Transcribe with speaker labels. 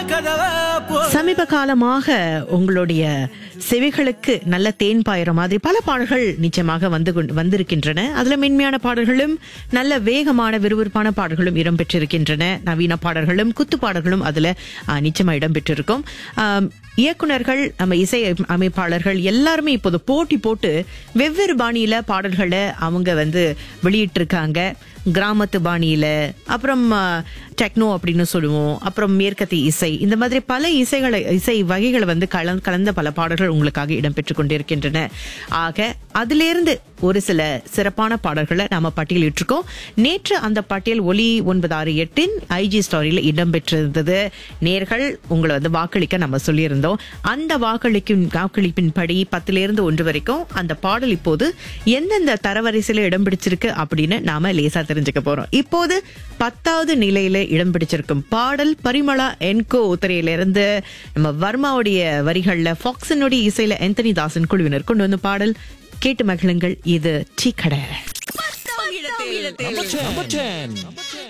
Speaker 1: சமீப காலமாக உங்களுடைய செவிகளுக்கு நல்ல தேன் பாயிற மாதிரி பல பாடல்கள் நிச்சயமாக வந்து கொண்டு- வந்திருக்கின்றன அதுல மென்மையான பாடல்களும் நல்ல வேகமான விறுவிறுப்பான பாடல்களும் இடம்பெற்றிருக்கின்றன நவீன பாடல்களும் குத்து பாடல்களும் அதுல ஆ, நிச்சயமா இடம்பெற்றிருக்கும் ஆம், இயக்குனர்கள் நம்ம இசை அமைப்பாளர்கள் எல்லாருமே இப்போது போட்டி போட்டு வெவ்வேறு பாணியில பாடல்களை அவங்க வந்து வெளியிட்டிருக்காங்க கிராமத்து பாணியில அப்புறம் டெக்னோ அப்படின்னு சொல்லுவோம் அப்புறம் மேற்கத்திய இசை இந்த மாதிரி பல இசைகளை இசை வகைகளை வந்து கலந்து கலந்த பல பாடல்கள் உங்களுக்காக இடம்பெற்றுக் கொண்டிருக்கின்றன ஆக அதிலிருந்து ஒரு சில சிறப்பான பாடல்களை நாம பட்டியலிட்டிருக்கோம் நேற்று அந்த பட்டியல் ஒலி ஒன்பது ஆறு எட்டின் ஐஜி ஸ்டோரியில இடம்பெற்றிருந்தது நேர்கள் உங்களை வந்து வாக்களிக்க நம்ம சொல்லியிருந்தோம் அந்த வாக்களிக்கும் வாக்களிப்பின் படி பத்துல இருந்து ஒன்று வரைக்கும் அந்த பாடல் இப்போது எந்தெந்த தரவரிசையில இடம் பிடிச்சிருக்கு அப்படின்னு நாம லேசா தெரிஞ்சுக்க போறோம் இப்போது பத்தாவது நிலையில இடம் பிடிச்சிருக்கும் பாடல் பரிமளா என்கோ திரையிலிருந்து நம்ம வர்மாவுடைய வரிகள்ல ஃபாக்ஸனுடைய இசையில ஆந்தனி தாசன் குழுவினர் கொண்டு வந்த பாடல் கேட்டு மகிழுங்கள் இது டீ கடை
Speaker 2: Number 10.